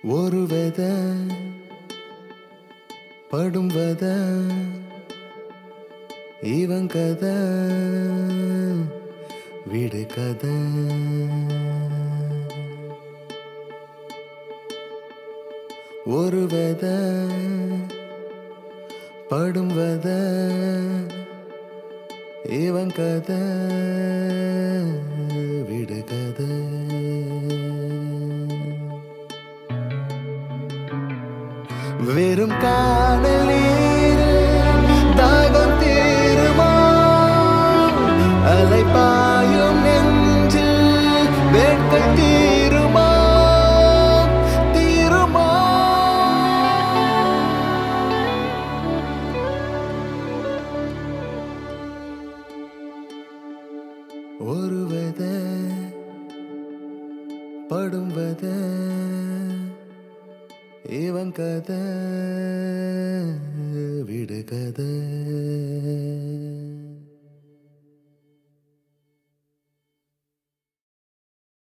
ஒரு வெத படும் வத இவன் கதை விடு கதை ஒரு வெத படும் வத இவன் கதை விடு கதை வெறும் காணல் நீரில் தாகம் தீருமா அலைப்பாயும் நெஞ்சில் வேட்கை தீருமா தீருமா ஒரு வெத படும் வெத இவன் கதை விடு கதை